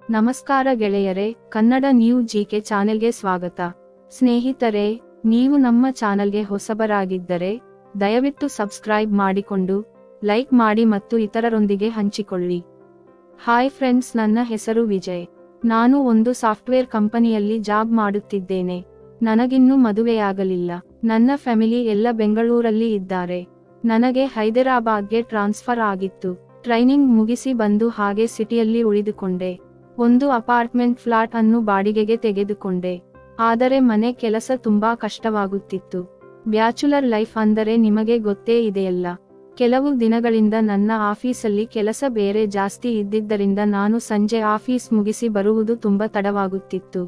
ನಮಸ್ಕಾರ ಗೆಳೆಯರೆ Kannada new GK ಚಾನೆಲ್ಗೆ ಸ್ವಾಗತ ಸ್ನೇಹಿತರೆ ನೀವು ನಮ್ಮ ಚಾನೆಲ್ಗೆ ಹೊಸಬರಾಗಿದ್ದರೆ ದಯವಿಟ್ಟು ಸಬ್ಸ್ಕ್ರೈಬ್ ಮಾಡಿಕೊಂಡು ಲೈಕ್ ಮಾಡಿ ಮತ್ತು ಇತರರೊಂದಿಗೆ ಹಂಚಿಕೊಳ್ಳಿ ಹಾಯ್ ಫ್ರೆಂಡ್ಸ್ ನನ್ನ ಹೆಸರು ವಿಜಯ್ ನಾನು ಒಂದು ಸಾಫ್ಟ್ವೇರ್ ಕಂಪನಿಯಲ್ಲಿ ಜಾಬ್ ಮಾಡುತ್ತಿದ್ದೇನೆ ನನಗಿನ್ನೂ ಮದುವೆಯಾಗಲಿಲ್ಲ ನನ್ನ ಫ್ಯಾಮಿಲಿ ಎಲ್ಲ ಬೆಂಗಳೂರಲ್ಲಿ ಇದ್ದಾರೆ ನನಗೆ ಹೈದರಾಬಾದ್ಗೆ ಟ್ರಾನ್ಸ್ಫರ್ ಆಗಿತ್ತು ಟ್ರೈನಿಂಗ್ ಮುಗಿಸಿ ಬಂದು ಹಾಗೆ ಸಿಟಿಯಲ್ಲಿ ಉಳಿದುಕೊಂಡೆ ಒಂದು ಅಪಾರ್ಟ್ಮೆಂಟ್ ಫ್ಲಾಟ್ ಅನ್ನು ಬಾಡಿಗೆಗೆ ತೆಗೆದುಕೊಂಡೆ ಆದರೆ ಮನೆ ಕೆಲಸ ತುಂಬಾ ಕಷ್ಟವಾಗುತ್ತಿತ್ತು ಬ್ಯಾಚುಲರ್ ಲೈಫ್ ಅಂದರೆ ನಿಮಗೆ ಗೊತ್ತೇ ಇದೆಯಲ್ಲ ಕೆಲವು ದಿನಗಳಿಂದ ನನ್ನ ಆಫೀಸಲ್ಲಿ ಕೆಲಸ ಬೇರೆ ಜಾಸ್ತಿ ಇದ್ದಿದ್ದರಿಂದ ನಾನು ಸಂಜೆ ಆಫೀಸ್ ಮುಗಿಸಿ ಬರುವುದು ತುಂಬಾ ತಡವಾಗುತ್ತಿತ್ತು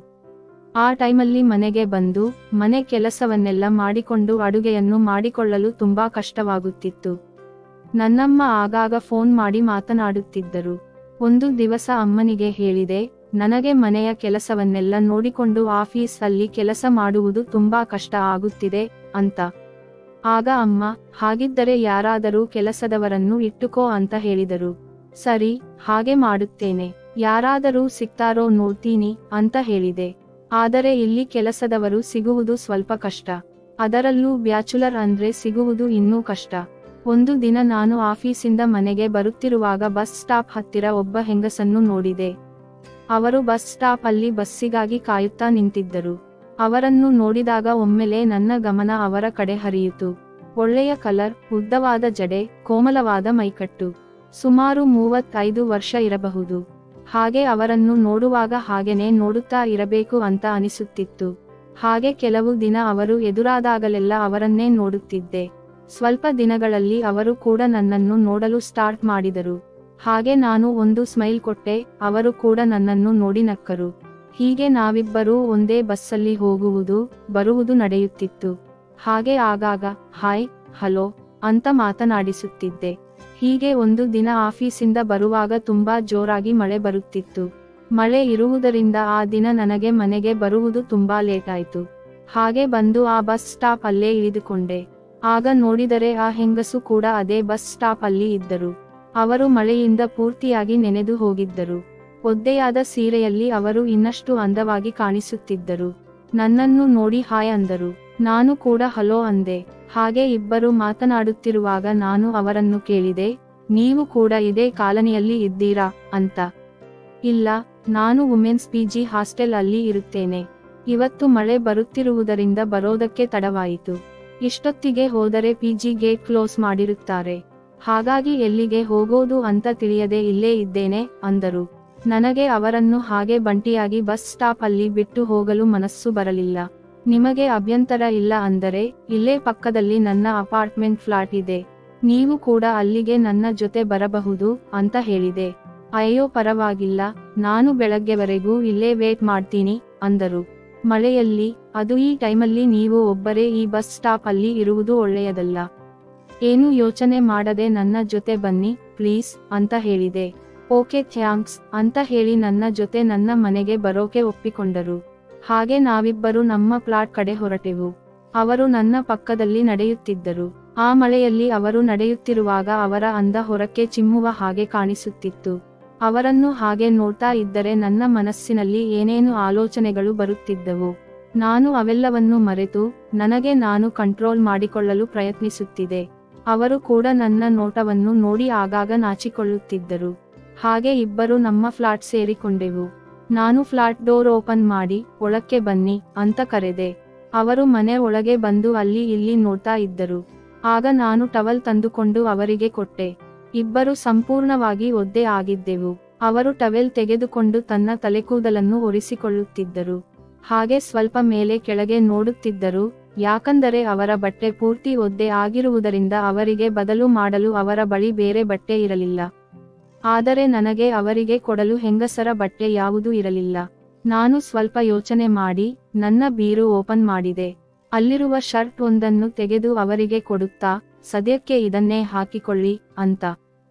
ಆ ಟೈಮಲ್ಲಿ ಮನೆಗೆ ಬಂದು ಮನೆ ಕೆಲಸವನ್ನೆಲ್ಲ ಮಾಡಿಕೊಂಡು ಅಡುಗೆಯನ್ನು ಮಾಡಿಕೊಳ್ಳಲು ತುಂಬಾ ಕಷ್ಟವಾಗುತ್ತಿತ್ತು ನನ್ನಮ್ಮ ಆಗಾಗ ಫೋನ್ ಮಾಡಿ ಮಾತನಾಡುತ್ತಿದ್ದರು ಒಂದು ದಿವಸ ಅಮ್ಮನಿಗೆ ಹೇಳಿದೆ ನನಗೆ ಮನೆಯ ಕೆಲಸವನ್ನೆಲ್ಲ ನೋಡಿಕೊಂಡು ಆಫೀಸ್ ಅಲ್ಲಿ ಕೆಲಸ ಮಾಡುವುದು ತುಂಬಾ ಕಷ್ಟ ಆಗುತ್ತಿದೆ ಅಂತ ಆಗ ಅಮ್ಮ ಹಾಗಿದ್ದರೆ ಯಾರಾದರೂ ಕೆಲಸದವರನ್ನು ಇಟ್ಟುಕೋ ಅಂತ ಹೇಳಿದರು ಸರಿ ಹಾಗೆ ಮಾಡುತ್ತೇನೆ ಯಾರಾದರೂ ಸಿಗ್ತಾರೋ ನೋಡ್ತೀನಿ ಅಂತ ಹೇಳಿದೆ ಆದರೆ ಇಲ್ಲಿ ಕೆಲಸದವರು ಸಿಗುವುದು ಸ್ವಲ್ಪ ಕಷ್ಟ ಅದರಲ್ಲೂ ಬ್ಯಾಚುಲರ್ ಅಂದ್ರೆ ಸಿಗುವುದು ಇನ್ನೂ ಕಷ್ಟ ಒಂದು ದಿನ ನಾನು ಆಫೀಸಿಂದ ಮನೆಗೆ ಬರುತ್ತಿರುವಾಗ ಬಸ್ ಸ್ಟಾಪ್ ಹತ್ತಿರ ಒಬ್ಬ ಹೆಂಗಸನ್ನು ನೋಡಿದೆ ಅವರು ಬಸ್ ಸ್ಟಾಪ್ ಅಲ್ಲಿ ಬಸ್ಸಿಗಾಗಿ ಕಾಯುತ್ತಾ ನಿಂತಿದ್ದರು ಅವರನ್ನು ನೋಡಿದಾಗ ಒಮ್ಮೆಲೆ ನನ್ನ ಗಮನ ಅವರ ಕಡೆ ಹರಿಯಿತು ಒಳ್ಳೆಯ ಕಲರ್ ಉದ್ದವಾದ ಜಡೆ ಕೋಮಲವಾದ ಮೈಕಟ್ಟು ಸುಮಾರು ಮೂವತ್ತೈದು ವರ್ಷ ಇರಬಹುದು ಹಾಗೆ ಅವರನ್ನು ನೋಡುವಾಗ ಹಾಗೆನೆ ನೋಡುತ್ತಾ ಇರಬೇಕು ಅಂತ ಅನಿಸುತ್ತಿತ್ತು ಹಾಗೆ ಕೆಲವು ದಿನ ಅವರು ಎದುರಾದಾಗಲೆಲ್ಲ ಅವರನ್ನೇ ನೋಡುತ್ತಿದ್ದೆ ಸ್ವಲ್ಪ ದಿನಗಳಲ್ಲಿ ಅವರು ಕೂಡ ನನ್ನನ್ನು ನೋಡಲು ಸ್ಟಾರ್ಟ್ ಮಾಡಿದರು ಹಾಗೆ ನಾನು ಒಂದು ಸ್ಮೈಲ್ ಕೊಟ್ಟೆ ಅವರು ಕೂಡ ನನ್ನನ್ನು ನೋಡಿ ನಕ್ಕರು ಹೀಗೆ ನಾವಿಬ್ಬರೂ ಒಂದೇ ಬಸ್ಸಲ್ಲಿ ಹೋಗುವುದು ಬರುವುದು ನಡೆಯುತ್ತಿತ್ತು ಹಾಗೆ ಆಗಾಗ ಹಾಯ್ ಹಲೋ ಅಂತ ಮಾತನಾಡಿಸುತ್ತಿದ್ದೆ ಹೀಗೆ ಒಂದು ದಿನ ಆಫೀಸಿಂದ ಬರುವಾಗ ತುಂಬಾ ಜೋರಾಗಿ ಮಳೆ ಬರುತ್ತಿತ್ತು ಮಳೆ ಇರುವುದರಿಂದ ಆ ದಿನ ನನಗೆ ಮನೆಗೆ ಬರುವುದು ತುಂಬಾ ಲೇಟ್ ಆಯ್ತು ಹಾಗೆ ಬಂದು ಆ ಬಸ್ ಸ್ಟಾಪ್ ಅಲ್ಲೇ ಇಳಿದುಕೊಂಡೆ ಆಗ ನೋಡಿದರೆ ಆ ಹೆಂಗಸು ಕೂಡ ಅದೇ ಬಸ್ ಸ್ಟಾಪ್ ಅಲ್ಲಿ ಇದ್ದರು ಅವರು ಮಳೆಯಿಂದ ಪೂರ್ತಿಯಾಗಿ ನೆನೆದು ಹೋಗಿದ್ದರು ಒದ್ದೆಯಾದ ಸೀರೆಯಲ್ಲಿ ಅವರು ಇನ್ನಷ್ಟು ಅಂದವಾಗಿ ಕಾಣಿಸುತ್ತಿದ್ದರು ನನ್ನನ್ನು ನೋಡಿ ಹಾಯ್ ಅಂದರು ನಾನು ಕೂಡ ಹಲೋ ಅಂದೆ ಹಾಗೆ ಇಬ್ಬರು ಮಾತನಾಡುತ್ತಿರುವಾಗ ನಾನು ಅವರನ್ನು ಕೇಳಿದೆ ನೀವು ಕೂಡ ಇದೇ ಕಾಲನಿಯಲ್ಲಿ ಇದ್ದೀರಾ ಅಂತ ಇಲ್ಲ ನಾನು ವುಮೆನ್ಸ್ ಪಿಜಿ ಹಾಸ್ಟೆಲ್ ಅಲ್ಲಿ ಇರುತ್ತೇನೆ ಇವತ್ತು ಮಳೆ ಬರುತ್ತಿರುವುದರಿಂದ ಬರೋದಕ್ಕೆ ತಡವಾಯಿತು ಇಷ್ಟೊತ್ತಿಗೆ ಹೋದರೆ ಪಿಜಿ ಗೇಟ್ ಕ್ಲೋಸ್ ಮಾಡಿರುತ್ತಾರೆ ಹಾಗಾಗಿ ಎಲ್ಲಿಗೆ ಹೋಗೋದು ಅಂತ ತಿಳಿಯದೆ ಇಲ್ಲೇ ಇದ್ದೇನೆ ಅಂದರು ನನಗೆ ಅವರನ್ನು ಹಾಗೆ ಬಂಟಿಯಾಗಿ ಬಸ್ ಸ್ಟಾಪ್ ಅಲ್ಲಿ ಬಿಟ್ಟು ಹೋಗಲು ಮನಸ್ಸು ಬರಲಿಲ್ಲ ನಿಮಗೆ ಅಭ್ಯಂತರ ಇಲ್ಲ ಅಂದರೆ ಇಲ್ಲೇ ಪಕ್ಕದಲ್ಲಿ ನನ್ನ ಅಪಾರ್ಟ್ಮೆಂಟ್ ಫ್ಲಾಟ್ ಇದೆ ನೀವು ಕೂಡ ಅಲ್ಲಿಗೆ ನನ್ನ ಜೊತೆ ಬರಬಹುದು ಅಂತ ಹೇಳಿದೆ ಅಯ್ಯೋ ಪರವಾಗಿಲ್ಲ ನಾನು ಬೆಳಗ್ಗೆವರೆಗೂ ಇಲ್ಲೇ ವೇಟ್ ಮಾಡ್ತೀನಿ ಅಂದರು ಮಳೆಯಲ್ಲಿ ಅದು ಈ ಟೈಮಲ್ಲಿ ನೀವು ಒಬ್ಬರೇ ಈ ಬಸ್ ಸ್ಟಾಪ್ ಅಲ್ಲಿ ಇರುವುದು ಒಳ್ಳೆಯದಲ್ಲ ಏನು ಯೋಚನೆ ಮಾಡದೆ ನನ್ನ ಜೊತೆ ಬನ್ನಿ ಪ್ಲೀಸ್ ಅಂತ ಹೇಳಿದೆ ಓಕೆ ಥ್ಯಾಂಕ್ಸ್ ಅಂತ ಹೇಳಿ ನನ್ನ ಜೊತೆ ನನ್ನ ಮನೆಗೆ ಬರೋಕೆ ಒಪ್ಪಿಕೊಂಡರು ಹಾಗೆ ನಾವಿಬ್ಬರು ನಮ್ಮ ಪ್ಲಾಟ್ ಕಡೆ ಹೊರಟೆವು ಅವರು ನನ್ನ ಪಕ್ಕದಲ್ಲಿ ನಡೆಯುತ್ತಿದ್ದರು ಆ ಮಳೆಯಲ್ಲಿ ಅವರು ನಡೆಯುತ್ತಿರುವಾಗ ಅವರ ಅಂದ ಹೊರಕ್ಕೆ ಚಿಮ್ಮುವ ಹಾಗೆ ಕಾಣಿಸುತ್ತಿತ್ತು ಅವರನ್ನು ಹಾಗೆ ನೋಡ್ತಾ ಇದ್ದರೆ ನನ್ನ ಮನಸ್ಸಿನಲ್ಲಿ ಏನೇನು ಆಲೋಚನೆಗಳು ಬರುತ್ತಿದ್ದವು ನಾನು ಅವೆಲ್ಲವನ್ನು ಮರೆತು ನನಗೆ ನಾನು ಕಂಟ್ರೋಲ್ ಮಾಡಿಕೊಳ್ಳಲು ಪ್ರಯತ್ನಿಸುತ್ತಿದೆ ಅವರು ಕೂಡ ನನ್ನ ನೋಟವನ್ನು ನೋಡಿ ಆಗಾಗ ನಾಚಿಕೊಳ್ಳುತ್ತಿದ್ದರು ಹಾಗೆ ಇಬ್ಬರು ನಮ್ಮ ಫ್ಲಾಟ್ ಸೇರಿಕೊಂಡೆವು ನಾನು ಫ್ಲಾಟ್ ಡೋರ್ ಓಪನ್ ಮಾಡಿ ಒಳಕ್ಕೆ ಬನ್ನಿ ಅಂತ ಕರೆದೆ ಅವರು ಮನೆ ಒಳಗೆ ಬಂದು ಅಲ್ಲಿ ಇಲ್ಲಿ ನೋಡ್ತಾ ಇದ್ದರು ಆಗ ನಾನು ಟವಲ್ ತಂದುಕೊಂಡು ಅವರಿಗೆ ಕೊಟ್ಟೆ ಇಬ್ಬರು ಸಂಪೂರ್ಣವಾಗಿ ಒದ್ದೆ ಆಗಿದ್ದೆವು ಅವರು ಟವೆಲ್ ತೆಗೆದುಕೊಂಡು ತನ್ನ ತಲೆಕೂದಲನ್ನು ಒರೆಸಿಕೊಳ್ಳುತ್ತಿದ್ದರು ಹಾಗೆ ಸ್ವಲ್ಪ ಮೇಲೆ ಕೆಳಗೆ ನೋಡುತ್ತಿದ್ದರು ಯಾಕಂದರೆ ಅವರ ಬಟ್ಟೆ ಪೂರ್ತಿ ಒದ್ದೆ ಆಗಿರುವುದರಿಂದ ಅವರಿಗೆ ಬದಲು ಮಾಡಲು ಅವರ ಬಳಿ ಬೇರೆ ಬಟ್ಟೆ ಇರಲಿಲ್ಲ ಆದರೆ ನನಗೆ ಅವರಿಗೆ ಕೊಡಲು ಹೆಂಗಸರ ಬಟ್ಟೆ ಯಾವುದೂ ಇರಲಿಲ್ಲ ನಾನು ಸ್ವಲ್ಪ ಯೋಚನೆ ಮಾಡಿ ನನ್ನ ಬೀರು ಓಪನ್ ಮಾಡಿದೆ ಅಲ್ಲಿರುವ ಶರ್ಟ್ ಒಂದನ್ನು ತೆಗೆದು ಅವರಿಗೆ ಕೊಡುತ್ತಾ ಸದ್ಯಕ್ಕೆ ಇದನ್ನೇ ಹಾಕಿಕೊಳ್ಳಿ ಅಂತ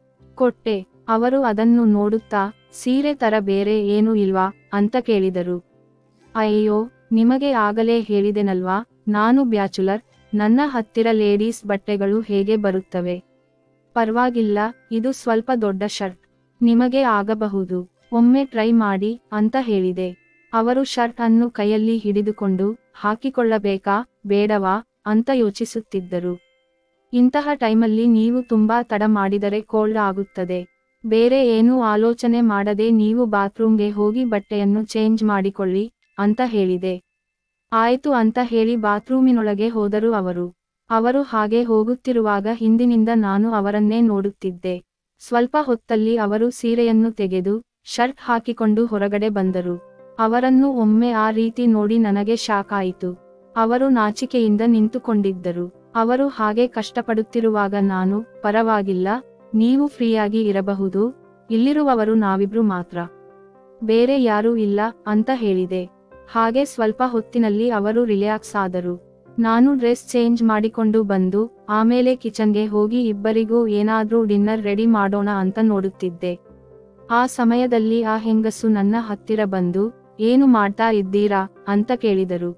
ಕೊಟ್ಟೆ ಅವರು ಅದನ್ನು ನೋಡುತ್ತಾ ಸೀರೆ ತರ ಬೇರೆ ಏನೂ ಇಲ್ವಾ ಅಂತ ಕೇಳಿದರು ಅಯ್ಯೋ ನಿಮಗೆ ಆಗಲೇ ಹೇಳಿದೆನಲ್ವಾ ನಾನು ಬ್ಯಾಚುಲರ್ ನನ್ನ ಹತ್ತಿರ ಲೇಡೀಸ್ ಬಟ್ಟೆಗಳು ಹೇಗೆ ಬರುತ್ತವೆ ಪರ್ವಾಗಿಲ್ಲ ಇದು ಸ್ವಲ್ಪ ದೊಡ್ಡ ಶರ್ಟ್ ನಿಮಗೆ ಆಗಬಹುದು ಒಮ್ಮೆ ಟ್ರೈ ಮಾಡಿ ಅಂತ ಹೇಳಿದೆ ಅವರು ಶರ್ಟ್ ಅನ್ನು ಕೈಯಲ್ಲಿ ಹಿಡಿದುಕೊಂಡು ಹಾಕಿಕೊಳ್ಳಬೇಕಾ ಬೇಡವಾ ಅಂತ ಯೋಚಿಸುತ್ತಿದ್ದರು ಇಂತಹ ಟೈಮಲ್ಲಿ ನೀವು ತುಂಬಾ ತಡ ಮಾಡಿದರೆ ಕೋಲ್ಡ್ ಆಗುತ್ತದೆ ಬೇರೆ ಏನೂ ಆಲೋಚನೆ ಮಾಡದೆ ನೀವು ಬಾತ್ರೂಮ್ಗೆ ಹೋಗಿ ಬಟ್ಟೆಯನ್ನು ಚೇಂಜ್ ಮಾಡಿಕೊಳ್ಳಿ ಅಂತ ಹೇಳಿದೆ ಆಯ್ತು ಅಂತ ಹೇಳಿ ಬಾತ್ರೂಮಿನೊಳಗೆ ಹೋದರು ಅವರು ಅವರು ಹಾಗೆ ಹೋಗುತ್ತಿರುವಾಗ ಹಿಂದಿನಿಂದ ನಾನು ಅವರನ್ನೇ ನೋಡುತ್ತಿದ್ದೆ ಸ್ವಲ್ಪ ಹೊತ್ತಲ್ಲಿ ಅವರು ಸೀರೆಯನ್ನು ತೆಗೆದು ಶರ್ಟ್ ಹಾಕಿಕೊಂಡು ಹೊರಗಡೆ ಬಂದರು ಅವರನ್ನು ಒಮ್ಮೆ ಆ ರೀತಿ ನೋಡಿ ನನಗೆ ಶಾಕ್ ಆಯಿತು ಅವರು ನಾಚಿಕೆಯಿಂದ ನಿಂತುಕೊಂಡಿದ್ದರು ಅವರು ಹಾಗೆ ಕಷ್ಟಪಡುತ್ತಿರುವಾಗ ನಾನು ಪರವಾಗಿಲ್ಲ ನೀವು ಫ್ರೀಯಾಗಿ ಇರಬಹುದು ಇಲ್ಲಿರುವವರು ನಾವಿಬ್ರು ಮಾತ್ರ ಬೇರೆ ಯಾರೂ ಇಲ್ಲ ಅಂತ ಹೇಳಿದೆ ಹಾಗೆ ಸ್ವಲ್ಪ ಹೊತ್ತಿನಲ್ಲಿ ಅವರು ರಿಲ್ಯಾಕ್ಸ್ ಆದರು ನಾನು ಡ್ರೆಸ್ ಚೇಂಜ್ ಮಾಡಿಕೊಂಡು ಬಂದು ಆಮೇಲೆ ಕಿಚನ್ಗೆ ಹೋಗಿ ಇಬ್ಬರಿಗೂ ಏನಾದ್ರೂ ಡಿನ್ನರ್ ರೆಡಿ ಮಾಡೋಣ ಅಂತ ನೋಡುತ್ತಿದ್ದೆ ಆ ಸಮಯದಲ್ಲಿ ಆ ಹೆಂಗಸು ನನ್ನ ಹತ್ತಿರ ಬಂದು ಏನು ಮಾಡ್ತಾ ಇದ್ದೀರಾ ಅಂತ ಕೇಳಿದರು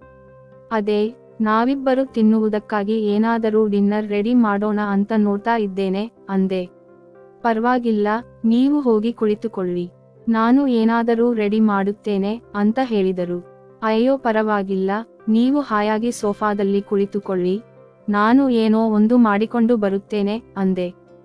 ಅದೇ ನಾವಿಬ್ಬರು ತಿನ್ನುವುದಕ್ಕಾಗಿ ಏನಾದರೂ ಡಿನ್ನರ್ ರೆಡಿ ಮಾಡೋಣ ಅಂತ ನೋಡ್ತಾ ಇದ್ದೇನೆ ಅಂದೆ ಪರವಾಗಿಲ್ಲ ನೀವು ಹೋಗಿ ಕುಳಿತುಕೊಳ್ಳಿ ನಾನು ಏನಾದರೂ ರೆಡಿ ಮಾಡುತ್ತೇನೆ ಅಂತ ಹೇಳಿದರು ಅಯ್ಯೋ ಪರವಾಗಿಲ್ಲ ನೀವು ಹಾಯಾಗಿ ಸೋಫಾದಲ್ಲಿ ಕುಳಿತುಕೊಳ್ಳಿ ನಾನು ಏನೋ ಒಂದು ಮಾಡಿಕೊಂಡು ಬರುತ್ತೇನೆ ಅಂದೆ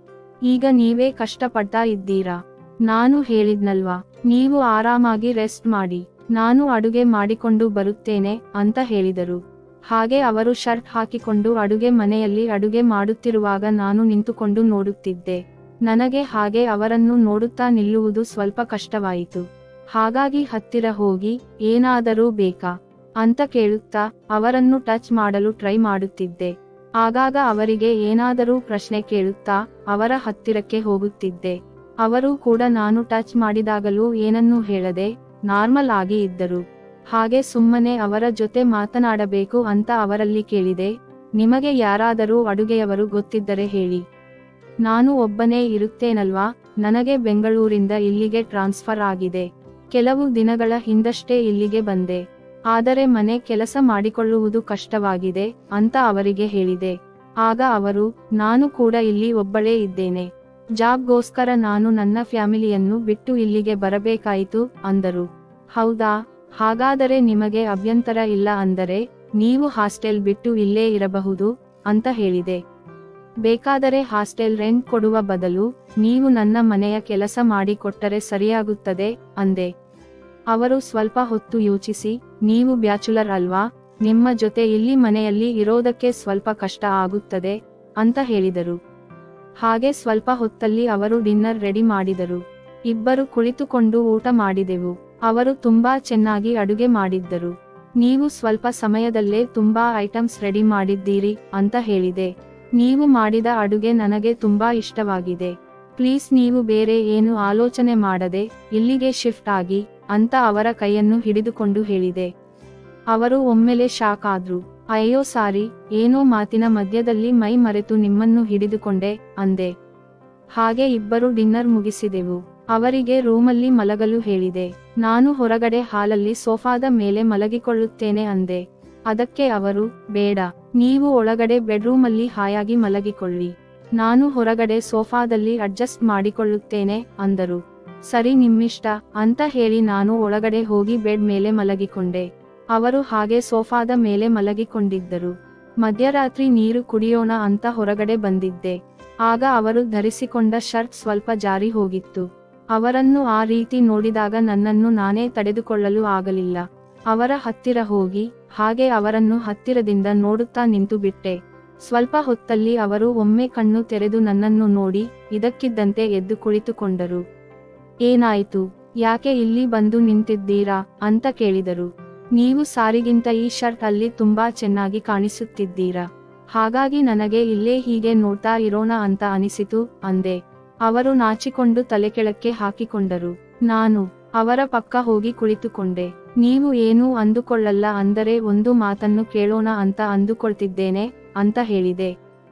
ಈಗ ನೀವೇ ಕಷ್ಟಪಡ್ತಾ ಇದ್ದೀರಾ ನಾನು ಹೇಳಿದ್ನಲ್ವಾ ನೀವು ಆರಾಮಾಗಿ ರೆಸ್ಟ್ ಮಾಡಿ ನಾನು ಅಡುಗೆ ಮಾಡಿಕೊಂಡು ಬರುತ್ತೇನೆ ಅಂತ ಹೇಳಿದರು ಹಾಗೆ ಅವರು ಶರ್ಟ್ ಹಾಕಿಕೊಂಡು ಅಡುಗೆ ಮನೆಯಲ್ಲಿ ಅಡುಗೆ ಮಾಡುತ್ತಿರುವಾಗ ನಾನು ನಿಂತುಕೊಂಡು ನೋಡುತ್ತಿದ್ದೆ ನನಗೆ ಹಾಗೆ ಅವರನ್ನು ನೋಡುತ್ತಾ ನಿಲ್ಲುವುದು ಸ್ವಲ್ಪ ಕಷ್ಟವಾಯಿತು ಹಾಗಾಗಿ ಹತ್ತಿರ ಹೋಗಿ ಏನಾದರೂ ಬೇಕಾ ಅಂತ ಕೇಳುತ್ತಾ ಅವರನ್ನು ಟಚ್ ಮಾಡಲು ಟ್ರೈ ಮಾಡುತ್ತಿದ್ದೆ ಆಗಾಗ ಅವರಿಗೆ ಏನಾದರೂ ಪ್ರಶ್ನೆ ಕೇಳುತ್ತಾ ಅವರ ಹತ್ತಿರಕ್ಕೆ ಹೋಗುತ್ತಿದ್ದೆ ಅವರು ಕೂಡ ನಾನು ಟಚ್ ಮಾಡಿದಾಗಲೂ ಏನನ್ನೂ ಹೇಳದೆ ನಾರ್ಮಲ್ ಆಗಿ ಇದ್ದರು ಹಾಗೆ ಸುಮ್ಮನೆ ಅವರ ಜೊತೆ ಮಾತನಾಡಬೇಕು ಅಂತ ಅವರಲ್ಲಿ ಕೇಳಿದೆ ನಿಮಗೆ ಯಾರಾದರೂ ಅಡುಗೆಯವರು ಗೊತ್ತಿದ್ದರೆ ಹೇಳಿ ನಾನು ಒಬ್ಬನೇ ಇರುತ್ತೇನಲ್ವಾ ನನಗೆ ಬೆಂಗಳೂರಿಂದ ಇಲ್ಲಿಗೆ ಟ್ರಾನ್ಸ್ಫರ್ ಆಗಿದೆ ಕೆಲವು ದಿನಗಳ ಹಿಂದಷ್ಟೇ ಇಲ್ಲಿಗೆ ಬಂದೆ ಆದರೆ ಮನೆ ಕೆಲಸ ಮಾಡಿಕೊಳ್ಳುವುದು ಕಷ್ಟವಾಗಿದೆ ಅಂತ ಅವರಿಗೆ ಹೇಳಿದೆ ಆಗ ಅವರು ನಾನು ಕೂಡ ಇಲ್ಲಿ ಒಬ್ಬಳೇ ಇದ್ದೇನೆ ಜಾಬ್ಗೋಸ್ಕರ ನಾನು ನನ್ನ ಫ್ಯಾಮಿಲಿಯನ್ನು ಬಿಟ್ಟು ಇಲ್ಲಿಗೆ ಬರಬೇಕಾಯಿತು ಅಂದರು ಹೌದಾ ಹಾಗಾದರೆ ನಿಮಗೆ ಅಭ್ಯಂತರ ಇಲ್ಲ ಅಂದರೆ ನೀವು ಹಾಸ್ಟೆಲ್ ಬಿಟ್ಟು ಇಲ್ಲೇ ಇರಬಹುದು ಅಂತ ಹೇಳಿದೆ ಬೇಕಾದರೆ ಹಾಸ್ಟೆಲ್ ರೆಂಟ್ ಕೊಡುವ ಬದಲು ನೀವು ನನ್ನ ಮನೆಯ ಕೆಲಸ ಮಾಡಿಕೊಟ್ಟರೆ ಸರಿಯಾಗುತ್ತದೆ ಅಂದೆ ಅವರು ಸ್ವಲ್ಪ ಹೊತ್ತು ಯೋಚಿಸಿ ನೀವು ಬ್ಯಾಚುಲರ್ ಅಲ್ವಾ ನಿಮ್ಮ ಜೊತೆ ಇಲ್ಲಿ ಮನೆಯಲ್ಲಿ ಇರೋದಕ್ಕೆ ಸ್ವಲ್ಪ ಕಷ್ಟ ಆಗುತ್ತದೆ ಅಂತ ಹೇಳಿದರು ಹಾಗೆ ಸ್ವಲ್ಪ ಹೊತ್ತಲ್ಲಿ ಅವರು ಡಿನ್ನರ್ ರೆಡಿ ಮಾಡಿದರು ಇಬ್ಬರು ಕುಳಿತುಕೊಂಡು ಊಟ ಮಾಡಿದೆವು ಅವರು ತುಂಬಾ ಚೆನ್ನಾಗಿ ಅಡುಗೆ ಮಾಡಿದ್ದರು ನೀವು ಸ್ವಲ್ಪ ಸಮಯದಲ್ಲೇ ತುಂಬಾ ಐಟಮ್ಸ್ ರೆಡಿ ಮಾಡಿದ್ದೀರಿ ಅಂತ ಹೇಳಿದೆ ನೀವು ಮಾಡಿದ ಅಡುಗೆ ನನಗೆ ತುಂಬಾ ಇಷ್ಟವಾಗಿದೆ ಪ್ಲೀಸ್ ನೀವು ಬೇರೆ ಏನು ಆಲೋಚನೆ ಮಾಡದೆ ಇಲ್ಲಿಗೆ ಶಿಫ್ಟ್ ಆಗಿ ಅಂತ ಅವರ ಕೈಯನ್ನು ಹಿಡಿದುಕೊಂಡು ಹೇಳಿದೆ ಅವರು ಒಮ್ಮೆಲೆ ಶಾಕ್ ಆದ್ರು ಅಯ್ಯೋ ಸಾರಿ ಏನೋ ಮಾತಿನ ಮಧ್ಯದಲ್ಲಿ ಮೈ ಮರೆತು ನಿಮ್ಮನ್ನು ಹಿಡಿದುಕೊಂಡೆ ಅಂದೆ ಹಾಗೆ ಇಬ್ಬರು ಡಿನ್ನರ್ ಮುಗಿಸಿದೆವು ಅವರಿಗೆ ರೂಮಲ್ಲಿ ಮಲಗಲು ಹೇಳಿದೆ ನಾನು ಹೊರಗಡೆ ಹಾಲಲ್ಲಿ ಸೋಫಾದ ಮೇಲೆ ಮಲಗಿಕೊಳ್ಳುತ್ತೇನೆ ಅಂದೆ ಅದಕ್ಕೆ ಅವರು ಬೇಡ ನೀವು ಒಳಗಡೆ ಬೆಡ್ರೂಮಲ್ಲಿ ಹಾಯಾಗಿ ಮಲಗಿಕೊಳ್ಳಿ ನಾನು ಹೊರಗಡೆ ಸೋಫಾದಲ್ಲಿ ಅಡ್ಜಸ್ಟ್ ಮಾಡಿಕೊಳ್ಳುತ್ತೇನೆ ಅಂದರು ಸರಿ ನಿಮ್ಮಿಷ್ಟ ಅಂತ ಹೇಳಿ ನಾನು ಒಳಗಡೆ ಹೋಗಿ ಬೆಡ್ ಮೇಲೆ ಮಲಗಿಕೊಂಡೆ ಅವರು ಹಾಗೆ ಸೋಫಾದ ಮೇಲೆ ಮಲಗಿಕೊಂಡಿದ್ದರು ಮಧ್ಯರಾತ್ರಿ ನೀರು ಕುಡಿಯೋಣ ಅಂತ ಹೊರಗಡೆ ಬಂದಿದ್ದೆ ಆಗ ಅವರು ಧರಿಸಿಕೊಂಡ ಶರ್ಟ್ ಸ್ವಲ್ಪ ಜಾರಿ ಹೋಗಿತ್ತು ಅವರನ್ನು ಆ ರೀತಿ ನೋಡಿದಾಗ ನನ್ನನ್ನು ನಾನೇ ತಡೆದುಕೊಳ್ಳಲು ಆಗಲಿಲ್ಲ ಅವರ ಹತ್ತಿರ ಹೋಗಿ ಹಾಗೆ ಅವರನ್ನು ಹತ್ತಿರದಿಂದ ನೋಡುತ್ತಾ ನಿಂತು ಬಿಟ್ಟೆ ಸ್ವಲ್ಪ ಹೊತ್ತಲ್ಲಿ ಅವರು ಒಮ್ಮೆ ಕಣ್ಣು ತೆರೆದು ನನ್ನನ್ನು ನೋಡಿ ಇದಕ್ಕಿದ್ದಂತೆ ಎದ್ದು ಕುಳಿತುಕೊಂಡರು ಏನಾಯಿತು ಯಾಕೆ ಇಲ್ಲಿ ಬಂದು ನಿಂತಿದ್ದೀರಾ ಅಂತ ಕೇಳಿದರು ನೀವು ಸಾರಿಗಿಂತ ಈ ಶರ್ಟ್ ಅಲ್ಲಿ ತುಂಬಾ ಚೆನ್ನಾಗಿ ಕಾಣಿಸುತ್ತಿದ್ದೀರಾ ಹಾಗಾಗಿ ನನಗೆ ಇಲ್ಲೇ ಹೀಗೆ ನೋಡ್ತಾ ಇರೋಣ ಅಂತ ಅನಿಸಿತು ಅಂದೆ ಅವರು ನಾಚಿಕೊಂಡು ತಲೆ ಕೆಳಕ್ಕೆ ಹಾಕಿಕೊಂಡರು ನಾನು ಅವರ ಪಕ್ಕ ಹೋಗಿ ಕುಳಿತುಕೊಂಡೆ ನೀವು ಏನೂ ಅಂದುಕೊಳ್ಳಲ್ಲ ಅಂದರೆ ಒಂದು ಮಾತನ್ನು ಕೇಳೋಣ ಅಂತ ಅಂದುಕೊಳ್ತಿದ್ದೇನೆ ಅಂತ ಹೇಳಿದೆ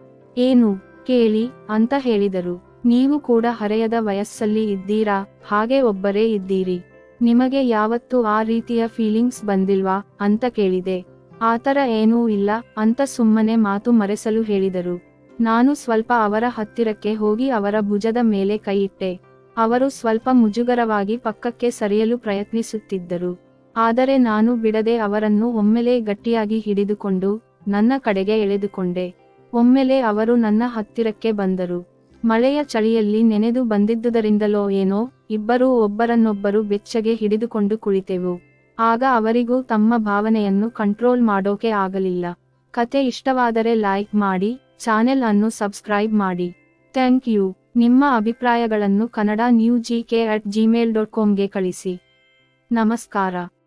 ಏನು ಕೇಳಿ ಅಂತ ಹೇಳಿದರು ನೀವು ಕೂಡ ಹರೆಯದ ವಯಸ್ಸಲ್ಲಿ ಇದ್ದೀರಾ ಹಾಗೆ ಒಬ್ಬರೇ ಇದ್ದೀರಿ ನಿಮಗೆ ಯಾವತ್ತೂ ಆ ರೀತಿಯ ಫೀಲಿಂಗ್ಸ್ ಬಂದಿಲ್ವಾ ಅಂತ ಕೇಳಿದೆ ಆತರ ಏನೂ ಇಲ್ಲ ಅಂತ ಸುಮ್ಮನೆ ಮಾತು ಮರೆಸಲು ಹೇಳಿದರು ನಾನು ಸ್ವಲ್ಪ ಅವರ ಹತ್ತಿರಕ್ಕೆ ಹೋಗಿ ಅವರ ಭುಜದ ಮೇಲೆ ಕೈಯಿಟ್ಟೆ ಅವರು ಸ್ವಲ್ಪ ಮುಜುಗರವಾಗಿ ಪಕ್ಕಕ್ಕೆ ಸರಿಯಲು ಪ್ರಯತ್ನಿಸುತ್ತಿದ್ದರು ಆದರೆ ನಾನು ಬಿಡದೆ ಅವರನ್ನು ಒಮ್ಮೆಲೇ ಗಟ್ಟಿಯಾಗಿ ಹಿಡಿದುಕೊಂಡು ನನ್ನ ಕಡೆಗೆ ಎಳೆದುಕೊಂಡೆ ಒಮ್ಮೆಲೆ ಅವರು ನನ್ನ ಹತ್ತಿರಕ್ಕೆ ಬಂದರು ಮಳೆಯ ಚಳಿಯಲ್ಲಿ ನೆನೆದು ಬಂದಿದ್ದುದರಿಂದಲೋ ಏನೋ ಇಬ್ಬರೂ ಒಬ್ಬರನ್ನೊಬ್ಬರು ಬೆಚ್ಚಗೆ ಹಿಡಿದುಕೊಂಡು ಕುಳಿತೆವು ಆಗ ಅವರಿಗೂ ತಮ್ಮ ಭಾವನೆಯನ್ನು ಕಂಟ್ರೋಲ್ ಮಾಡೋಕೆ ಆಗಲಿಲ್ಲ ಕತೆ ಇಷ್ಟವಾದರೆ ಲೈಕ್ ಮಾಡಿ ಚಾನೆಲ್ ಅನ್ನು ಸಬ್ಸ್ಕ್ರೈಬ್ ಮಾಡಿ ಥ್ಯಾಂಕ್ ಯು ನಿಮ್ಮ ಅಭಿಪ್ರಾಯಗಳನ್ನು Kannada new G K at Gmail dot ಕಾಮ್ಗೆ ಕಳಿಸಿ ನಮಸ್ಕಾರ